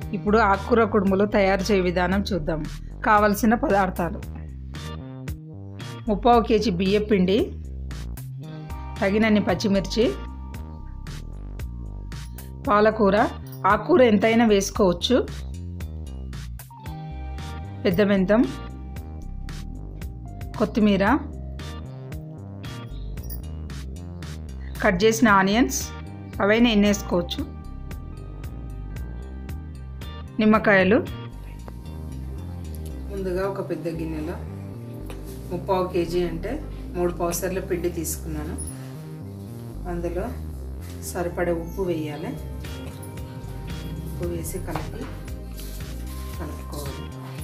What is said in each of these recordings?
ఇప్పుడు ఆకుకూర కుడుములు తయారు చేయ విధానం చూద్దాం కావలసిన పదార్థాలు ముప్పావు కేజీ బియ్య పిండి తగినన్ని పచ్చిమిర్చి పాలకూర ఆకుకూర ఎంతైనా వేసుకోవచ్చు పెద్ద మెంతం కొత్తిమీర కట్ చేసిన ఆనియన్స్ అవైనా ఎన్నేసుకోవచ్చు నిమ్మకాయలు ముందుగా ఒక పెద్ద గిన్నెలో ముప్పావు కేజీ అంటే మూడు పావుసర్ల పిండి తీసుకున్నాను అందులో సరిపడే ఉప్పు వేయాలి ఉప్పు వేసి కలిపి కలుపుకోవాలి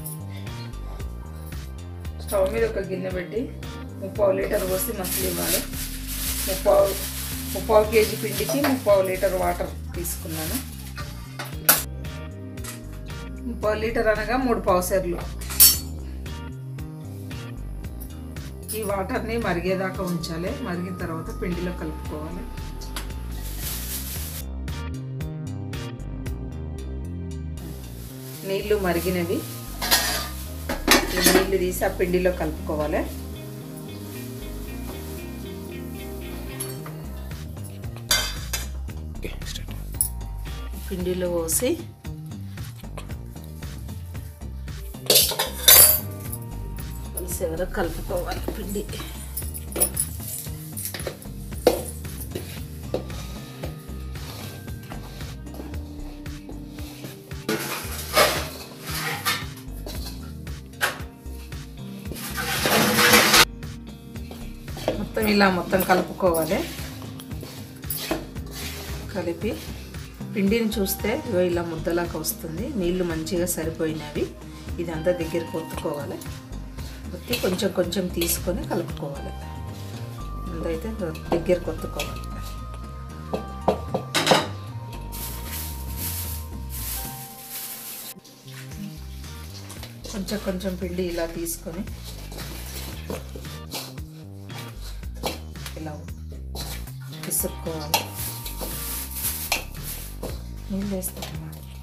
స్టవ్ మీద ఒక గిన్నె పెట్టి ముప్పావు లీటర్ పోసి మసలు ఇవ్వాలి ముప్పావు ముప్పావు కేజీ పిండికి ముప్పావు లీటర్ వాటర్ తీసుకున్నాను ముప్పావు లీటర్ అనగా మూడు పావుసర్లు ఈ వాటర్ని మరిగేదాకా ఉంచాలి మరిగిన తర్వాత పిండిలో కలుపుకోవాలి నీళ్లు మరిగినవి ఈ నీళ్లు తీసి ఆ పిండిలో కలుపుకోవాలి పిండిలో పోసి కలిసే వరకు కలుపుకోవాలి పిండి మొత్తం ఇలా మొత్తం కలుపుకోవాలి కలిపి పిండిని చూస్తే ఇగో ఇలా ముద్దలాగా వస్తుంది నీళ్లు మంచిగా సరిపోయినవి ఇదంతా దగ్గరికి ఒత్తుకోవాలి ఒత్తి కొంచెం కొంచెం తీసుకొని కలుపుకోవాలి ముందైతే దగ్గరికి ఒత్తుకోవాలి కొంచెం కొంచెం పిండి ఇలా తీసుకొని ఇలా విసుక్కోవాలి నీళ్ళు వేస్తాను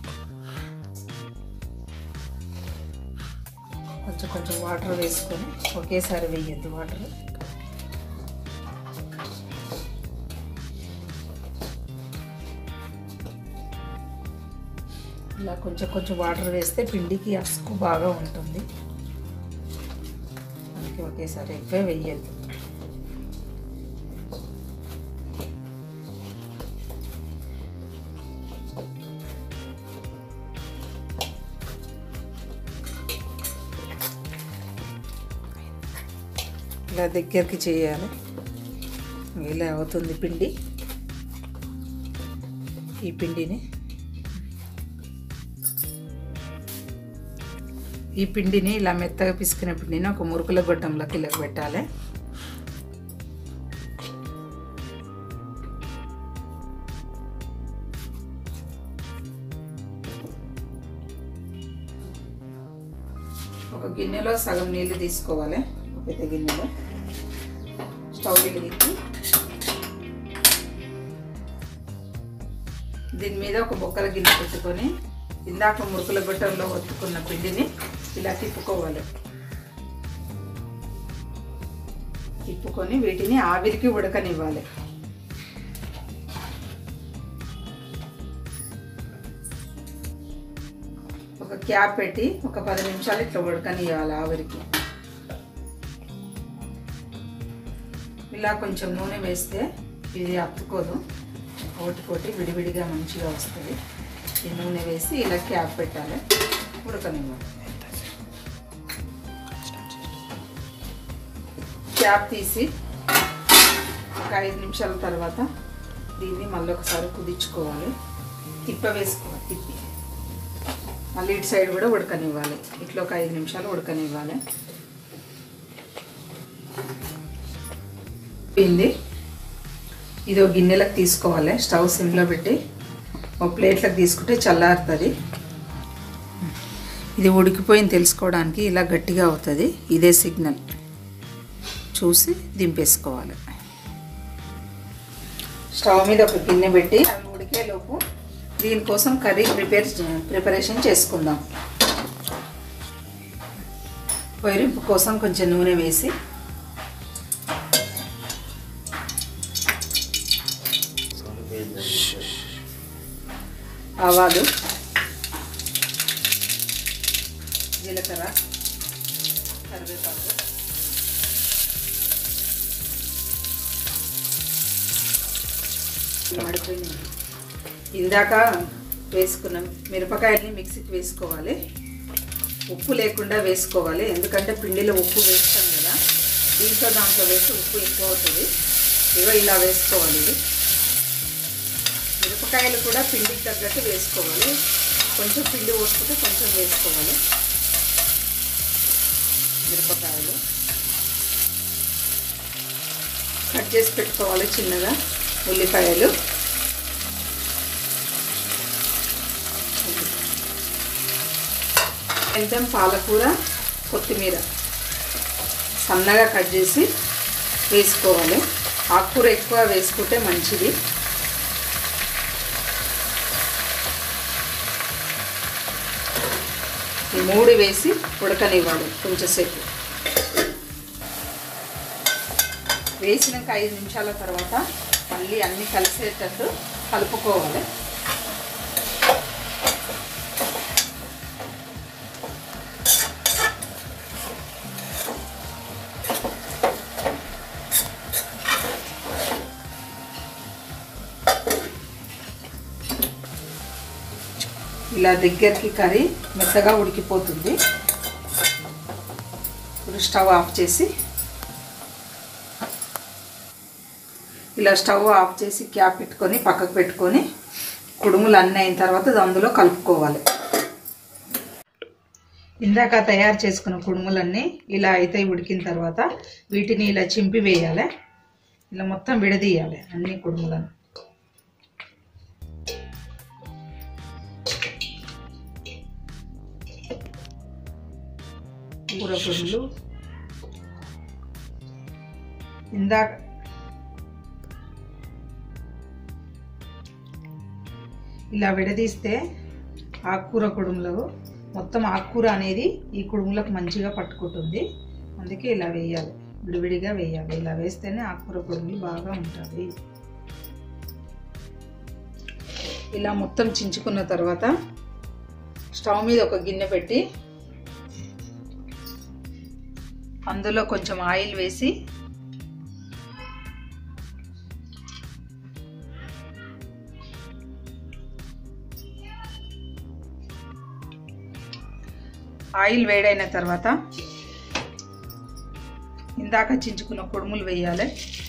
కొంచెం కొంచెం వాటర్ వేసుకొని ఒకేసారి వేయద్దు వాటర్ ఇలా కొంచెం కొంచెం వాటర్ వేస్తే పిండికి అసుకు బాగా ఉంటుంది అందుకే ఒకేసారి ఎక్కువ వేయద్దు ఇలా దగ్గరికి చేయాలి ఇలా అవుతుంది పిండి ఈ పిండిని ఈ పిండిని ఇలా మెత్తగా పిసికిన పిండిని ఒక మురుకుల గొడ్డంలోకి ఇలా పెట్టాలి ఒక గిన్నెలో సగం నీళ్ళు తీసుకోవాలి ఒక పెద్ద గిన్నెలో స్టవ్ వెలిగించి దీని మీద ఒక బొక్కల గిన్నె పెట్టుకొని ఇందాక మురుకుల గొట్టంలో ఒత్తుకున్న పిండిని ఇలా తిప్పుకోవాలి తిప్పుకొని వీటిని ఆవిరికి ఉడకనివ్వాలి ఒక క్యాప్ పెట్టి ఒక పది నిమిషాలు ఇట్లా ఉడకనివ్వాలి ఆవిరికి ఇలా కొంచెం నూనె వేస్తే ఇది అత్తుకోదు ఒకటికోటి విడివిడిగా మంచిగా వస్తుంది ఈ నూనె వేసి ఇలా క్యాప్ పెట్టాలి ఉడకనివ్వాలి క్యాప్ తీసి ఒక ఐదు నిమిషాల తర్వాత దీన్ని మళ్ళీ ఒకసారి కుదించుకోవాలి తిప్ప వేసుకోవాలి తిప్పి మళ్ళీ ఇటు సైడ్ కూడా ఉడకనివ్వాలి ఇట్లా ఒక ఐదు నిమిషాలు ఉడకనివ్వాలి పిండి ఇది ఒక గిన్నెలకు తీసుకోవాలి స్టవ్ సిమ్లో పెట్టి ఒక ప్లేట్లకు తీసుకుంటే చల్లారుతుంది ఇది ఉడికిపోయింది తెలుసుకోవడానికి ఇలా గట్టిగా అవుతుంది ఇదే సిగ్నల్ చూసి దింపేసుకోవాలి స్టవ్ మీద ఒక గిన్నె పెట్టి అవి ఉడికేలోపు దీనికోసం కర్రీ ప్రిపేర్ ప్రిపరేషన్ చేసుకుందాం వైరింపు కోసం కొంచెం నూనె వేసి ఆవాలు జీలకర్ర కరివేపాకు మాడిపోయింది ఇందాక వేసుకున్న మిరపకాయల్ని మిక్సీకి వేసుకోవాలి ఉప్పు లేకుండా వేసుకోవాలి ఎందుకంటే పిండిలో ఉప్పు వేస్తాం కదా దీంట్లో దాంట్లో వేస్తే ఉప్పు ఎక్కువ అవుతుంది ఇగో ఇలా వేసుకోవాలి ఇది మిరపకాయలు కూడా పిండికి తగ్గట్టు వేసుకోవాలి కొంచెం పిండి పోసుకుంటే కొంచెం వేసుకోవాలి మిరపకాయలు కట్ చేసి పెట్టుకోవాలి చిన్నగా ఉల్లిపాయలు కొంచెం పాలకూర కొత్తిమీర సన్నగా కట్ చేసి వేసుకోవాలి ఆకుకూర ఎక్కువ వేసుకుంటే మంచిది ఈ మూడు వేసి ఉడకనివ్వాలి కొంచెంసేపు వేసినాక ఐదు నిమిషాల తర్వాత మళ్ళీ అన్నీ కలిసేటట్టు కలుపుకోవాలి ఇలా దగ్గరికి కర్రీ మెత్తగా ఉడికిపోతుంది ఇప్పుడు స్టవ్ ఆఫ్ చేసి ఇలా స్టవ్ ఆఫ్ చేసి క్యాప్ పెట్టుకొని పక్కకు పెట్టుకొని కుడుములు అన్నీ అయిన తర్వాత అందులో కలుపుకోవాలి ఇందాక తయారు చేసుకున్న కుడుములన్నీ ఇలా అయితే ఉడికిన తర్వాత వీటిని ఇలా చింపి వేయాలి ఇలా మొత్తం విడదీయాలి అన్ని కుడుములను కూర కుడుములు ఇందాక ఇలా విడదీస్తే ఆకుకూర కుడుములో మొత్తం ఆకుకూర అనేది ఈ కుడుములకు మంచిగా పట్టుకుంటుంది అందుకే ఇలా వేయాలి విడివిడిగా వేయాలి ఇలా వేస్తేనే ఆకుకూర కుడుములు బాగా ఉంటుంది ఇలా మొత్తం చించుకున్న తర్వాత స్టవ్ మీద ఒక గిన్నె పెట్టి అందులో కొంచెం ఆయిల్ వేసి ఆయిల్ వేడైన తర్వాత ఇందాక చించుకున్న కుడుములు వేయాలి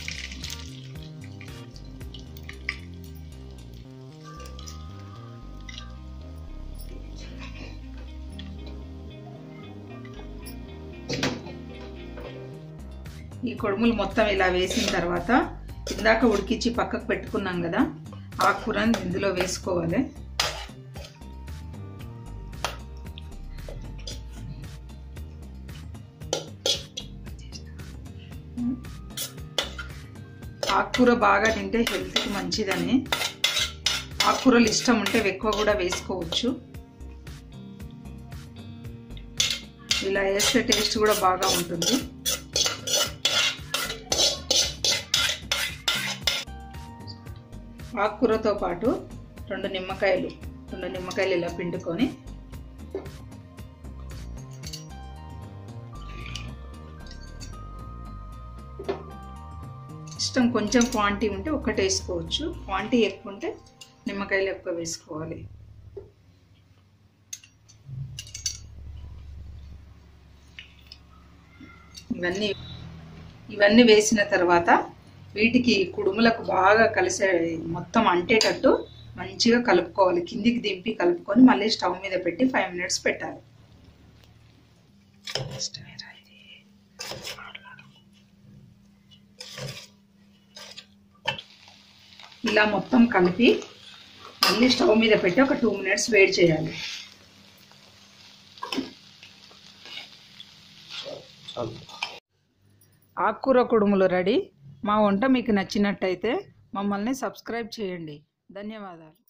ఈ కొడుములు మొత్తం ఇలా వేసిన తర్వాత ఇందాక ఉడికించి పక్కకు పెట్టుకున్నాం కదా ఆ కూరని ఇందులో వేసుకోవాలి ఆకుకూర బాగా తింటే హెల్త్కి మంచిదని ఆకుకూరలు ఇష్టం ఉంటే ఎక్కువ కూడా వేసుకోవచ్చు ఇలా వేస్తే టేస్ట్ కూడా బాగా ఉంటుంది ఆకుకూరతో పాటు రెండు నిమ్మకాయలు రెండు నిమ్మకాయలు ఇలా పిండుకొని ఇష్టం కొంచెం క్వాంటిటీ ఉంటే ఒకటి వేసుకోవచ్చు క్వాంటిటీ ఎక్కువ ఉంటే నిమ్మకాయలు ఎక్కువ వేసుకోవాలి ఇవన్నీ ఇవన్నీ వేసిన తర్వాత వీటికి కుడుములకు బాగా కలిసే మొత్తం అంటేటట్టు మంచిగా కలుపుకోవాలి కిందికి దింపి కలుపుకొని మళ్ళీ స్టవ్ మీద పెట్టి ఫైవ్ మినిట్స్ పెట్టాలి ఇలా మొత్తం కలిపి మళ్ళీ స్టవ్ మీద పెట్టి ఒక టూ మినిట్స్ వేడి చేయాలి ఆకుకూర కుడుములు రెడీ మా వంట మీకు నచ్చినట్టయితే మమ్మల్ని సబ్స్క్రైబ్ చేయండి ధన్యవాదాలు